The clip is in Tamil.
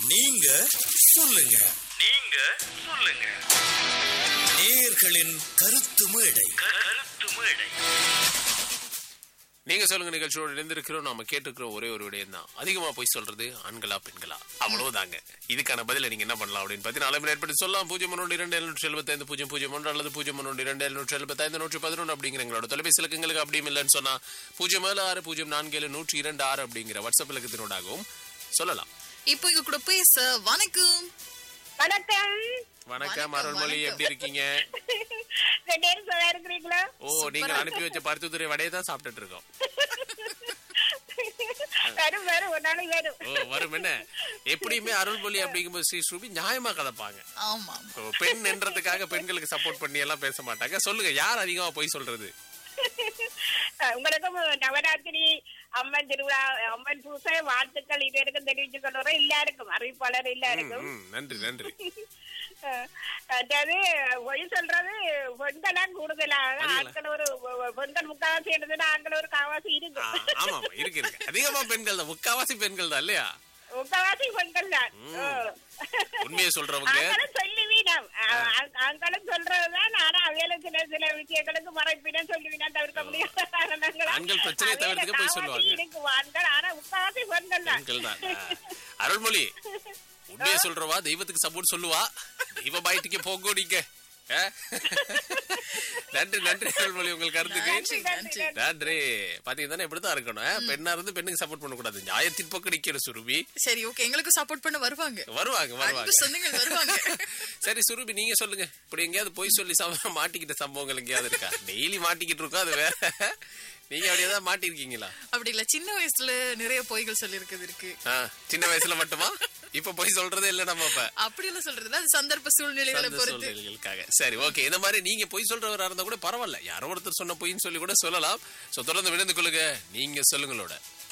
நீங்க சொல்லுங்க நீங்க சொல்லுங்க நேயர்களின் கருத்து மேடை கருத்து மேடை நீங்க சொல்லுங்க நிகழ்ச்சியோட இணைந்திருக்கிறோம் நாம கேட்டுக்கிறோம் ஒரே ஒரு விடயம் தான் அதிகமா போய் சொல்றது ஆண்களா பெண்களா அவ்வளவுதாங்க இதுக்கான பதில நீங்க என்ன பண்ணலாம் அப்படின்னு பத்தி நாலு ஏற்படுத்தி சொல்லலாம் பூஜ்ஜியம் ஒன்று இரண்டு எழுநூற்றி எழுபத்தைந்து பூஜ்ஜியம் பூஜ்ஜியம் ஒன்று அல்லது பூஜ்ஜியம் ஒன்று இரண்டு எழுநூற்றி எழுபத்தைந்து நூற்றி பதினொன்று அப்படிங்கிற எங்களோட தொலைபேசி இலக்கங்களுக்கு அப்படியும் இல்லைன்னு சொன்னா பூஜ்ஜியம் ஏழு ஆறு பூஜ்ஜியம் நான்கு ஏழு நூற்றி இரண்டு ஆறு அப்படிங்கிற வாட்ஸ்அப் இலக்கத்தினோடாகவும் சொல்லலாம் இப்போ இங்க கூட பேச வணக்கம் வணக்கம் வணக்கம் வணக்கம், அருள்மொழி வணக்கம். எப்படி இருக்கீங்க ரெண்டு பேரும் சும்மா இருக்கிறீங்களா ஓ நீங்க அனுப்பி வச்ச பருத்துத்துறை வடையை தான் சாப்பிட்டுட்டு இருக்கோம் வரும் வரும் ஒரு நாளைக்கு வரும் ஓ வரும் என்ன எப்படியுமே அருள்மொழி அப்படிங்கும்போது ஸ்ரீ ஸ்ரூபி நியாயமா கதைப்பாங்க ஆமா ஓ, பெண் என்றதுக்காக பெண்களுக்கு சப்போர்ட் பண்ணி எல்லாம் பேச மாட்டாங்க சொல்லுங்க யார் அதிகமா போய் சொல்றது உங்களுக்கும் நவராத்திரி அம்மன் திருவிழா அம்மன் பூசை வாழ்த்துக்கள் இது வரைக்கும் தெரிவிச்சு கொள்றோம் எல்லாருக்கும் அறிவிப்பாளர் ம், எல்லாருக்கும் ம், நன்றி நன்றி அஹ், அதாவது பொய் சொல்றது பெண்களா கூடுதலா பெண்களா? ஆட்கள் ஒரு பெண்கள் முக்காவாசி எடுத்துட்டு ஆட்கள் ஒரு காவாசி ஆ, இருக்கு ஆமா ஆமா இருக்கு இருக்கு அதிகமா பெண்கள் தான் முக்காவாசி பெண்கள் தான் இல்லையா முக்காவாசி பெண்கள் தான் ம். உண்மையை சொல்றவங்க ஆண்களும் சொல்லுவீனம் ஆண்களும் சொல்றதுதான் ஆனா அவையில சில சில விஷயங்களுக்கு மறைப்பின சொல்லுவீனம் தவிர்க்க முடியாத காரணங்கள் ஆண்கள் பிரச்சனையை தவிர்த்துக்க போய் சொல்லுவாங்க. இருக்கு ஆண்கள் ஆனா முக்காவாசி பெண்கள் தான் பெண்கள் தான் ஆ. அருள்மொழி உண்மையை சொல்றவா தெய்வத்துக்கு சப்போர்ட் சொல்லுவா தெய்வ பாயிட்டுக்கு போங்கோ நீங்க ஆ? நன்றி நன்றி அருள்மொழி உங்கள் கருத்துக்கு நன்றி நன்றி நன்றி பாத்தீங்கன்னா இப்படித்தான் இருக்கணும் ஆ? பெண்ணா இருந்து பெண்ணுக்கு சப்போர்ட் பண்ணக்கூடாது நியாயத்தின் பக்கம் நிக்கிற சுருபி சரி ஓகே எங்களுக்கு சப்போர்ட் பண்ண வருவாங்க வருவாங்க அன்பு வருவாங்க சொந்தங்கள் வருவாங்க சரி சுருபி நீங்க சொல்லுங்க இப்படி எங்கேயாவது போய் சொல்லி சம மாட்டிக்கிட்ட சம்பவங்கள் எங்கேயாவது இருக்கா டெய்லி மாட்டிக்கிட்டு இருக்கோம் அது வேற நீங்க அப்படியே தான் மாட்டிருக்கீங்களா அப்படி இல்ல சின்ன வயசுல நிறைய பொய்கள் சொல்லி இருக்குது இருக்கு ஆ, சின்ன வயசுல மட்டுமா இப்ப போய் சொல்றதே இல்ல நம்ம இப்ப அப்படி எல்லாம் சொல்றது இல்ல, அது சந்தர்ப்ப சூழ்நிலைகளை சந்த பொறுத்து சூழ்நிலைகளுக்காக சரி ஓகே இந்த மாதிரி நீங்க பொய் சொல்றவரா இருந்தா கூட பரவாயில்ல யாரோ ஒருத்தர் சொன்ன பொய்ன்னு சொல்லி கூட சொல்லலாம் சோ தொடர்ந்து விழுந்து கொள்ளுங்க நீங்க சொல்லுங்களோட